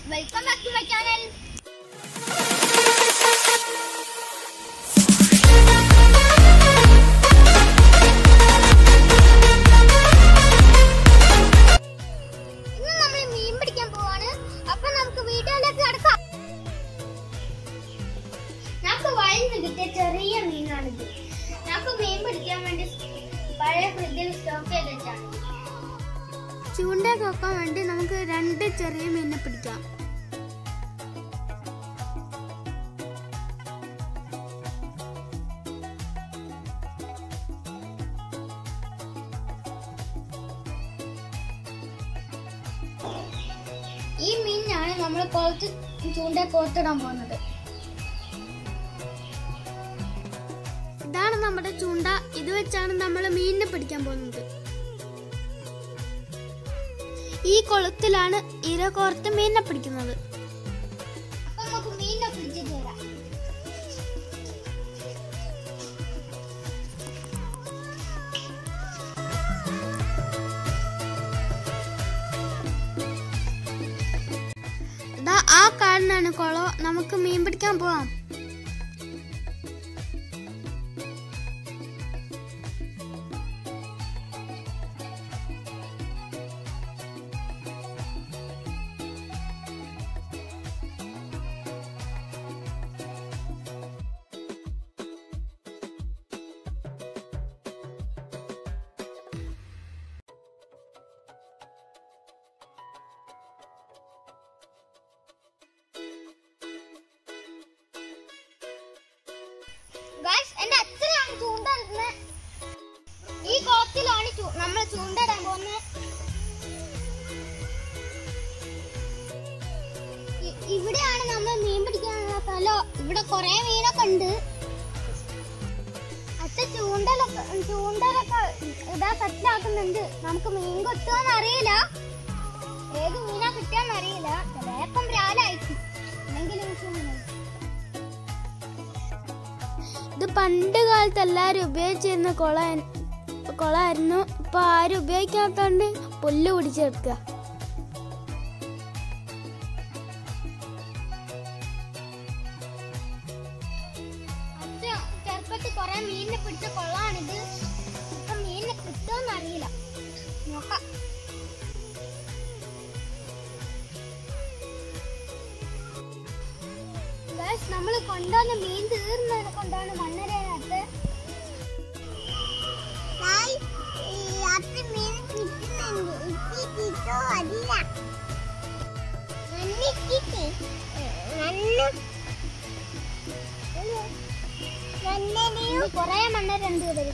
welcome back to my channel ഇന്ന് നമ്മൾ മീൻ പിടിക്കാൻ പോവാണ് അപ്പൊ നമുക്ക് വീഡിയോയിലേക്ക് കടക്കാം നമുക്ക് വയലിൽ നിന്ന് കിട്ടിയ ചെറിയ മീനാണിത് നമുക്ക് മീൻ പിടിക്കാൻ വേണ്ടി പഴയ ഫ്രിഡ്ജിൽ സ്റ്റോക്ക് ചെയ്ത് വെച്ചാണ് ചൂണ്ട കൊക്കാൻ വേണ്ടി നമുക്ക് രണ്ട് ചെറിയ മീനിനെ പിടിക്കാം ഈ മീനാണ് നമ്മൾ കുളത്ത് ചൂണ്ട കോത്തിടാൻ പോകുന്നത് ഇതാണ് നമ്മുടെ ചൂണ്ട ഇത് വെച്ചാണ് നമ്മൾ മീനിനെ പിടിക്കാൻ പോകുന്നത് ഈ കുളത്തിലാണ് ഇര കോർത്ത് മീനിനെ പിടിക്കുന്നത് അപ്പൊ നമുക്ക് മീനിനെ പിടിച്ചിട്ട് വരാം ഇതാ ആ കാണുന്നതാണ് കുളം നമുക്ക് മീൻ പിടിക്കാൻ പോവാം ഗൈസ് എന്റെ അച്ഛനാണ് ചൂണ്ട ഇടുന്നത് ഈ കുളത്തിലാണ് നമ്മൾ ചൂണ്ട ഇടാൻ പോകുന്നത് ഇ- ഇവിടെയാണ് നമ്മൾ മീൻ പിടിക്കാനുള്ള സ്ഥലം ഇവിടെ കുറെ മീനൊക്കെ ഉണ്ട് അച്ഛൻ ചൂണ്ടലൊക്കെ ചൂണ്ടലൊക്കെ ഇതാ സെറ്റിലാക്കുന്നുണ്ട് നമുക്ക് മീൻ കിട്ടുമെന്ന് അറിയില്ല ഏത് മീനാ കിട്ടിയാന്ന് അറിയില്ല ചിലപ്പം രാലായിരിക്കും അല്ലെങ്കിൽ ഇത് പണ്ട് കാലത്ത് എല്ലാവരും ഉപയോഗിച്ചിരുന്ന കുള കുളമായിരുന്നു ഇപ്പൊ ആരും ഉപയോഗിക്കാത്തോണ്ട് പുല്ല് പിടിച്ചെടുക്കുക അച്ഛൻ ചെറുപ്പത്തിൽ കുറെ മീനിനെ പിടിച്ച കൊള്ളാണിത് ഇപ്പൊ മീനിനെ കിട്ടുമെന്ന് അറിയില്ല നോക്കാം നമ്മൾ കൊണ്ടുവന്ന മീൻ തീർന്നതിനെ കൊണ്ടാണ് മണ്ണരേനകത്ത് മീൻ കിട്ടുന്നുണ്ട് കിട്ടോ അല്ല നല്ല കൊറേ മണ്ണരുണ്ട് ഇവിടെ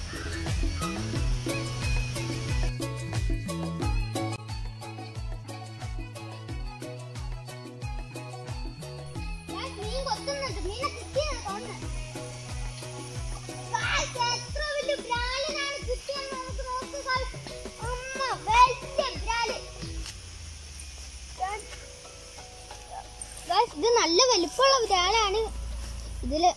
മീൻ കൊത്തുന്നുണ്ട് മീനെ കിട്ടിയെന്ന് തോന്നുന്നു ഗായ്സ്, എത്ര വലിയ ബ്രാലിനാണ് കിട്ടിയെന്ന് നമുക്ക് നോക്കുക അമ്മ വലിയ ബ്രാല് ഗായ്സ്, ഇത് നല്ല വലിപ്പമുള്ള ബ്രാലാണ് ഇതില്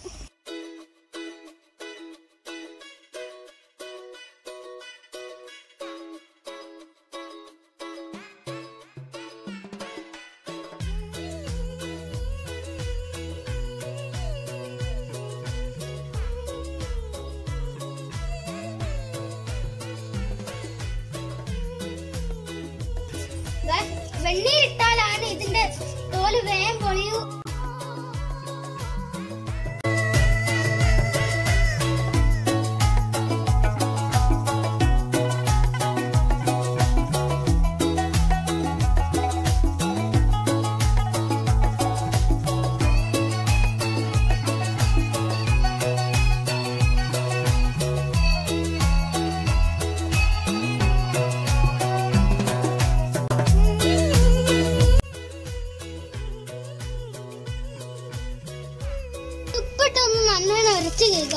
വെണ്ണീരിട്ടാലാണ് ഇതിന്റെ തോല് വേഗം പൊളിയൂ ഉപ്പിട്ടൊന്ന് നന്നായി ഉരച്ച് കേൾക്കുക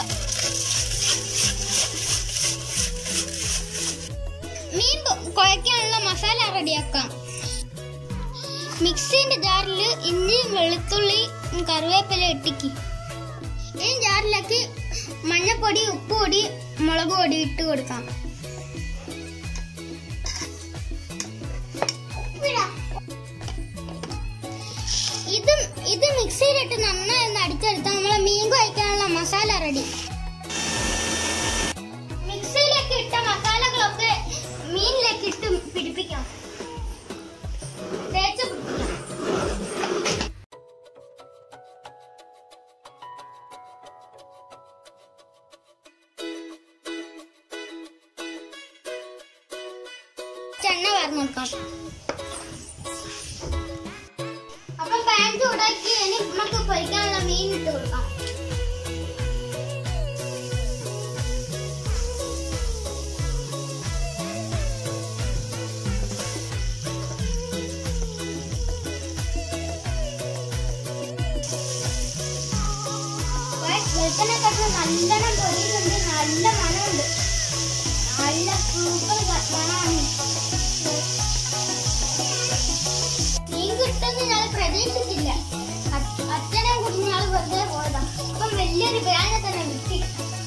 മീൻ പൊ- കുഴയ്ക്കാനുള്ള മസാല റെഡിയാക്കാം മിക്സിന്റെ ജാറിൽ ഇഞ്ചി വെളുത്തുള്ളി കറിവേപ്പില ഇട്ടിക്ക് ഈ ജാറിലേക്ക് മഞ്ഞപ്പൊടി ഉപ്പുപൊടി മുളക് പൊടി ഇട്ട് കൊടുക്കാം ഇട്ട് നന്നായി ഒന്ന് അടിച്ചെടുത്താൽ നമ്മളെ മീൻ കഴിക്കാനുള്ള മസാല റെഡി മിക്സിയിലേക്ക് ഇട്ട മസാലകളൊക്കെ മീനിലേക്ക് ഇട്ട് പിടിപ്പിക്കാം തേച്ച് പിടിപ്പിക്കാം ചെണ്ണ വാർന്നു കൊടുക്കാം അപ്പൊ പാൻ ചൂടാക്കി ഇനി നമുക്ക് പൊരിക്കാനുള്ള മീൻ ഇട്ട് കൊടുക്കാം വെളുത്തനെക്കാട്ടും നല്ലോണം പൊരിയുന്നുണ്ട് നല്ല മണമുണ്ട് നല്ല സൂപ്പർ മണമാണ് മീൻ കിട്ടുമെന്ന് ഞാൻ പ്രതീക്ഷിച്ചില്ല അ- അച്ഛനെ കൂടി ഞങ്ങൾ വെറുതെ പോയതാ അപ്പം വലിയൊരു ബ്രാൻഡ് തന്നെ കിട്ടി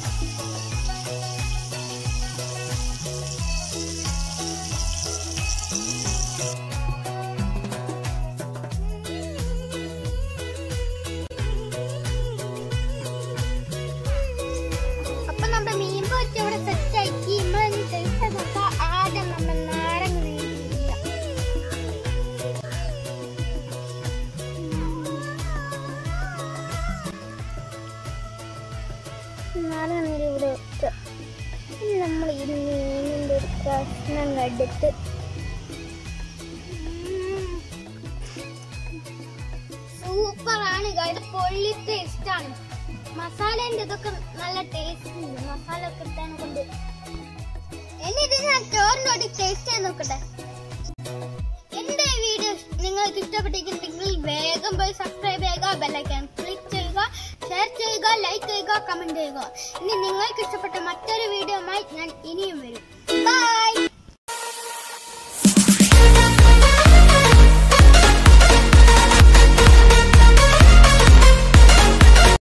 അപ്പൊ നമ്മുടെ മീൻ പൊരിച്ച് ഇവിടെ സെറ്റ് ആക്കി നമ്മളൊന്ന് ടേസ്റ്റ് നോക്കാം ആദ്യം നമ്മൾ നാരങ്ങ നീര് ചെയ്യാം നാരങ്ങ നീര് ഇവിടെ വെക്കുക ഇനി നമ്മൾ ഈ മീനിന്റെ ഒരു കഷ്ണം എടുത്ത് സൂപ്പറാണ് ഇത് പൊള്ളി ടേസ്റ്റ് ആണ് മസാലേന്റെ ഇതൊക്കെ നല്ല ടേസ്റ്റ് ഉണ്ട് മസാല ഒക്കെ ഇട്ടാണ് കൊണ്ട് ഇനി ഇത് ഞാൻ ചോറിനോട് ടേസ്റ്റ് ചെയ്ത് നോക്കട്ടെ എന്റെ ഈ വീഡിയോ നിങ്ങൾക്ക് ഇഷ്ടപ്പെട്ടിട്ടുണ്ടെങ്കിൽ വേഗം പോയി സബ്സ്ക്രൈബ് ചെയ്യുക ബെല്ലൈക്കൺ ക്ലിക്ക് ചെയ്യുക ഷെയർ ചെയ്യുക ലൈക്ക് ചെയ്യുക കമന്റ് ചെയ്യുക ഇനി നിങ്ങൾക്ക് ഇഷ്ടപ്പെട്ട മറ്റൊരു വീഡിയോയുമായി ഞാൻ ഇനിയും വരും